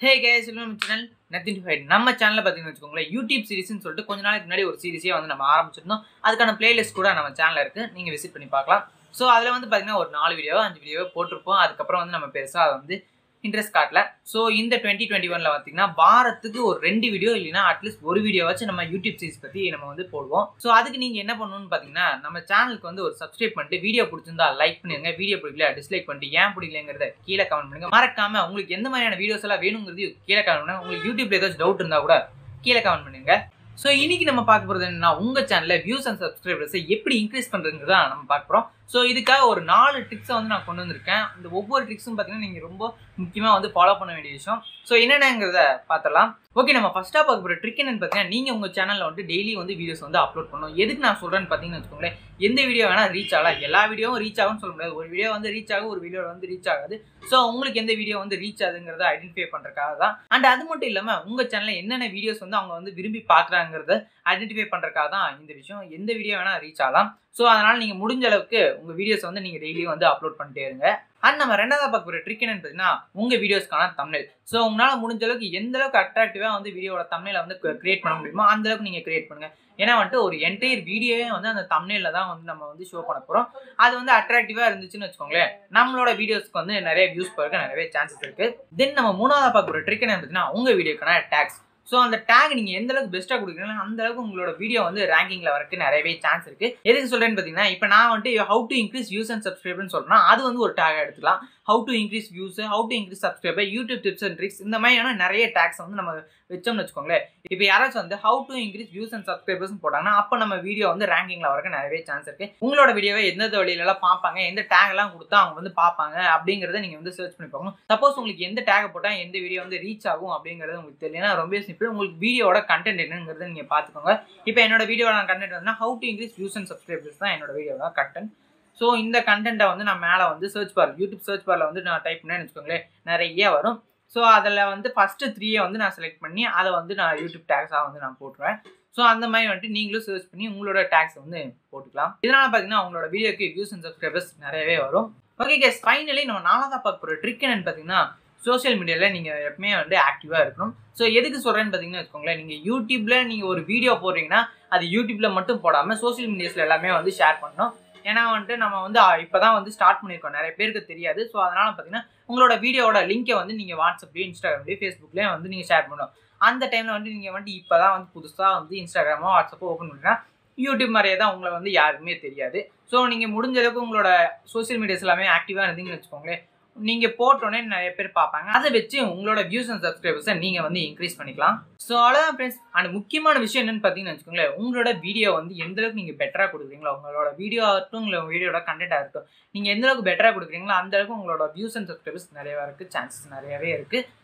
ஹே guys நம்ம channel நத்தின் ஃபைட் நம்ம சேனலில் பார்த்தீங்கன்னு வச்சுக்கோங்களேன் யூடியூப் சீரிஸ்னு சொல்லிட்டு கொஞ்ச நாளைக்கு முன்னாடி ஒரு சீரிஸே வந்து நம்ம ஆரம்பிச்சிருந்தோம் அதுக்கான பிளேலிஸ்ட் கூட நம்ம சேனலில் இருக்குது நீங்கள் விசிட் பண்ணி பார்க்கலாம் ஸோ அதில் வந்து பார்த்தீங்கன்னா ஒரு நாலு வீடியோ அஞ்சு வீடியோ போட்டிருப்போம் அதுக்கப்புறம் வந்து நம்ம பெருசாக அதை வந்து இன்ட்ரெஸ்ட் காட்டல ஸோ இந்த டுவெண்ட்டி டுவெண்ட்டி ஒனில் பார்த்தீங்கன்னா வாரத்துக்கு ஒரு ரெண்டு வீடியோ இல்லைன்னா அட்லீஸ்ட் ஒரு வீடியோ வச்சு நம்ம யூடியூப் சீரிஸ் பற்றி நம்ம வந்து போடுவோம் ஸோ அதுக்கு நீங்கள் என்ன பண்ணணும்னு பார்த்தீங்கன்னா நம்ம சேனலுக்கு வந்து ஒரு சப்ஸ்கிரைப் பண்ணிட்டு வீடியோ பிடிச்சிருந்தா லைக் பண்ணுங்க வீடியோ பிடிக்கல டிஸ்லைக் பண்ணிட்டு ஏன் பிடிக்கலங்கிறத கீழே கமெண்ட் பண்ணுங்க மறக்காம உங்களுக்கு எந்த மாதிரியான வீடியோஸ் எல்லாம் வேணுங்கிறது கீழே கமெண்ட் பண்ணுங்க உங்களுக்கு யூடியூப்ல ஏதாச்சும் டவுட் இருந்தால் கூட கீழே கமெண்ட் பண்ணுங்க ஸோ இன்னைக்கு நம்ம பார்க்க போகிறது என்னன்னா உங்கள் சேனலில் வியூஸ் அண்ட் சப்ஸ்கிரைபர்ஸை எப்படி இன்க்ரீஸ் பண்ணுறதுங்கிறத நம்ம பார்க்க போகிறோம் ஸோ இதுக்காக ஒரு நாலு ட்ரிக்ஸை வந்து நான் கொண்டு வந்திருக்கேன் இந்த ஒவ்வொரு ட்ரிக்ஸும் பார்த்தீங்கன்னா நீங்கள் ரொம்ப முக்கியமாக வந்து ஃபாலோ பண்ண வேண்டிய விஷயம் ஸோ என்னென்னங்கிறத பார்த்துடலாம் ஓகே நம்ம ஃபஸ்ட்டாக பார்க்க போகிற ட்ரிக் என்னன்னு பார்த்தீங்கன்னா நீங்கள் உங்கள் சேனலில் வந்து டெய்லி வந்து வீடியோஸ் வந்து அப்லோட் பண்ணணும் எதுக்கு நான் சொல்கிறேன்னு பார்த்தீங்கன்னு வச்சுக்கோங்களேன் எந்த வீடியோ வேணால் ரீச் ஆகலாம் எல்லா வீடியோவும் ரீச் ஆகும்னு சொல்ல முடியாது ஒரு வீடியோ வந்து ரீச் ஆகும் ஒரு வீடியோ வந்து ரீச் ஆகாது ஸோ உங்களுக்கு எந்த வீடியோ வந்து ரீச் ஆகுதுங்கிறத ஐடென்டிஃபை பண்ணுறதுக்காக தான் அண்ட் அது மட்டும் இல்லாமல் உங்கள் சேனலில் என்னென்ன வீடியோஸ் வந்து அவங்க வந்து விரும்பி பார்க்குறாங்கிறத ஐடென்டிஃபை பண்ணுறதுக்காக தான் இந்த விஷயம் எந்த வீடியோ வேணால் ரீச் ஆகலாம் ஸோ அதனால் நீங்கள் முடிஞ்ச அளவுக்கு உங்கள் வீடியோஸ் வந்து நீங்கள் டெய்லி வந்து அப்லோட் பண்ணிட்டே இருங்க அண்ட் நம்ம ரெண்டாவது பார்க்க போகிற ட்ரிக் என்னன்னு பார்த்தீங்கன்னா உங்கள் வீடியோஸ்க்கான தமிழ் ஸோ உங்களால் முடிஞ்ச அளவுக்கு எந்த அளவுக்கு அட்ராக்டிவாக வந்து வீடியோட தமிழை வந்து கிரியேட் பண்ண முடியுமோ அந்த அளவுக்கு நீங்கள் கிரியேட் பண்ணுங்கள் ஏன்னா வந்துட்டு ஒரு என்டையர் வீடியோவே வந்து அந்த தமிழில் தான் வந்து நம்ம வந்து ஷோ பண்ண போகிறோம் அது வந்து அட்ராக்டிவாக இருந்துச்சுன்னு வச்சுக்கோங்களேன் நம்மளோட வீடியோஸ்க்கு வந்து நிறைய வியூஸ் போகிறதுக்கு நிறைய சான்சஸ் இருக்குது தென் நம்ம மூணாவது பார்க்க போகிற ட்ரிக் என்ன பார்த்தீங்கன்னா உங்கள் வீடியோக்கான டேக்ஸ் ஸோ அந்த டேக் நீங்கள் எந்த அளவுக்கு பெஸ்ட்டாக கொடுக்குறீங்களோ அந்த அளவுக்கு உங்களோட வீடியோ வந்து ரேங்கிங்கில் வரக்கு நிறையவே சான்ஸ் இருக்குது எதுக்கு சொல்கிறேன்னு பார்த்தீங்கன்னா இப்போ நான் வந்துட்டு how to increase views and சப்ஸ்கிரைபர்னு சொல்கிறேன்னா அது வந்து ஒரு டேக் எடுத்துக்கலாம் how to increase views how to increase subscriber YouTube tips and tricks இந்த மாதிரியான நிறைய டேக்ஸ் வந்து நம்ம வச்சோம்னு வச்சுக்கோங்களேன் இப்போ யாராச்சும் வந்து how to increase views and subscribers போட்டாங்கன்னா அப்போ நம்ம வீடியோ வந்து ரேங்கிங்கில் வரக்கு நிறையவே சான்ஸ் இருக்குது உங்களோட வீடியோவை எந்தெந்த வழியிலலாம் பார்ப்பாங்க எந்த டேக் எல்லாம் கொடுத்தா அவங்க வந்து பார்ப்பாங்க அப்படிங்கிறத நீங்கள் வந்து சர்ச் பண்ணி பார்க்கணும் சப்போஸ் உங்களுக்கு எந்த டேக் போட்டால் எந்த வீடியோ வந்து ரீச் ஆகும் அப்படிங்கிறது உங்களுக்கு தெரியலனா ரொம்ப சிம்பிள் உங்களுக்கு வீடியோட கண்டென்ட் என்னங்கிறத நீங்கள் பார்த்துக்கோங்க இப்போ என்னோட வீடியோட கண்டென்ட் வந்து how to increase views and subscribers தான் என்னோட வீடியோட கண்டென்ட் ஸோ இந்த கண்டென்ட்டை வந்து நான் மேலே வந்து சர்ச் பார் யூடியூப் சர்ச் பாரில் வந்து நான் டைப் பண்ணேன்னு வச்சுக்கோங்களேன் நிறைய வரும் ஸோ அதில் வந்து ஃபஸ்ட்டு த்ரீயை வந்து நான் செலக்ட் பண்ணி அதை வந்து நான் யூடியூப் டேக்ஸாக வந்து நான் போட்டுருவேன் ஸோ அந்த மாதிரி வந்துட்டு நீங்களும் சர்ச் பண்ணி உங்களோட டேக்ஸ் வந்து போட்டுக்கலாம் இதனால் பார்த்தீங்கன்னா உங்களோட வீடியோக்கு வியூஸ் அண்ட் சப்ஸ்கிரைபர்ஸ் நிறையவே வரும் ஓகே கேஸ் ஃபைனலி நம்ம நாலாவதாக பார்க்க போகிற ட்ரிக் என்னன்னு பார்த்தீங்கன்னா சோஷியல் மீடியாவில் நீங்கள் எப்பவுமே வந்து ஆக்டிவாக இருக்கணும் ஸோ எதுக்கு சொல்கிறேன்னு பார்த்தீங்கன்னா வச்சுக்கோங்களேன் நீங்கள் யூடியூப்பில் நீங்கள் ஒரு வீடியோ போடுறீங்கன்னா அது யூடியூப்பில் மட்டும் போடாமல் சோஷியல் மீடியாஸில் எல்லாமே வந்து ஷேர் பண்ணணும் ஏன்னா வந்துட்டு நம்ம வந்து இப்போ தான் வந்து ஸ்டார்ட் பண்ணியிருக்கோம் நிறைய பேருக்கு தெரியாது ஸோ அதனால் பார்த்தீங்கன்னா உங்களோட வீடியோட லிங்கை வந்து நீங்கள் வாட்ஸ்அப்லேயும் இன்ஸ்டாகிராம்லேயும் ஃபேஸ்புக்லேயும் வந்து நீங்கள் ஷேர் பண்ணணும் அந்த டைமில் வந்து நீங்கள் வந்து இப்போ தான் வந்து புதுசாக வந்து இன்ஸ்டாகிராமோ வாட்ஸ்அப்போ ஓப்பன் பண்ணுறீங்கன்னா யூடியூப் மாதிரியே தான் உங்களை வந்து யாருக்குமே தெரியாது ஸோ நீங்கள் முடிஞ்ச அளவுக்கு உங்களோட சோஷியல் மீடியாஸ் எல்லாமே ஆக்டிவாக இருந்தீங்கன்னு வச்சுக்கோங்களேன் நீங்கள் போட்டோன்னே நிறைய பேர் பார்ப்பாங்க அதை வச்சு உங்களோட வியூஸ் அண்ட் சப்ஸ்கிரைபர்ஸை நீங்கள் வந்து இன்க்ரீஸ் பண்ணிக்கலாம் ஸோ அவ்வளோதான் ஃப்ரெண்ட்ஸ் அண்ட் முக்கியமான விஷயம் என்னன்னு பார்த்தீங்கன்னு வச்சுக்கோங்களேன் உங்களோட வீடியோ வந்து எந்த அளவுக்கு நீங்கள் பெட்டராக கொடுக்குறீங்களோ உங்களோட வீடியோ ஆகட்டும் உங்களோட வீடியோட கண்டென்ட் ஆகட்டும் நீங்கள் எந்த அளவுக்கு பெட்டராக கொடுக்குறீங்களோ அந்த அளவுக்கு உங்களோட வியூஸ் அண்ட் சப்ஸ்கிரைபர்ஸ் நிறைய வரக்கு சான்சஸ் நிறையவே இருக்குது